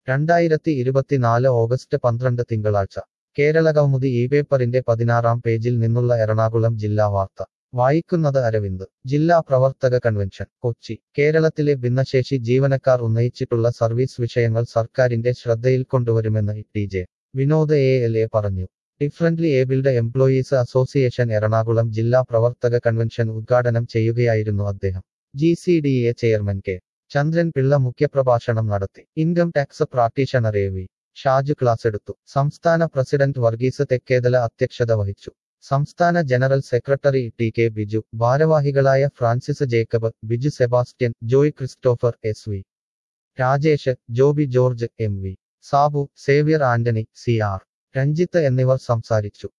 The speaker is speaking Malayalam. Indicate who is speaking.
Speaker 1: രണ്ടായിരത്തി ഇരുപത്തിനാല് ഓഗസ്റ്റ് പന്ത്രണ്ട് തിങ്കളാഴ്ച കേരളകൗമുദി ഈ പേപ്പറിന്റെ പതിനാറാം പേജിൽ നിന്നുള്ള എറണാകുളം ജില്ലാ വാർത്ത വായിക്കുന്നത് അരവിന്ദ് ജില്ലാ പ്രവർത്തക കൺവെൻഷൻ കൊച്ചി കേരളത്തിലെ ഭിന്നശേഷി ജീവനക്കാർ ഉന്നയിച്ചിട്ടുള്ള സർവീസ് വിഷയങ്ങൾ സർക്കാരിന്റെ ശ്രദ്ധയിൽ കൊണ്ടുവരുമെന്ന് T J Vinod A L A പറഞ്ഞു differently abled employees association Ernakulam ജില്ലാ പ്രവർത്തക കൺവെൻഷൻ ഉദ്ഘാടനം ചെയ്യുകയായിരുന്നു അദ്ദേഹം G C D A chairman K Chandran Pillai മുഖ്യപ്രഭാഷണം നടത്തി income tax practitioner A V Shaj class എടുത്തു സംസ്ഥാന പ്രസിഡന്റ് വർഗീസ് തെക്കേതല അധ്യക്ഷത വഹിച്ചു സംസ്ഥാന general secretary T K Biju ഭാരവാഹികളായ Francis Jacob Biju Sebastian Joy Christopher S V Rajesh Joby George M V Sabu Xavier Antony C R Ranjith എന്നിവർ സംസാരിച്ചു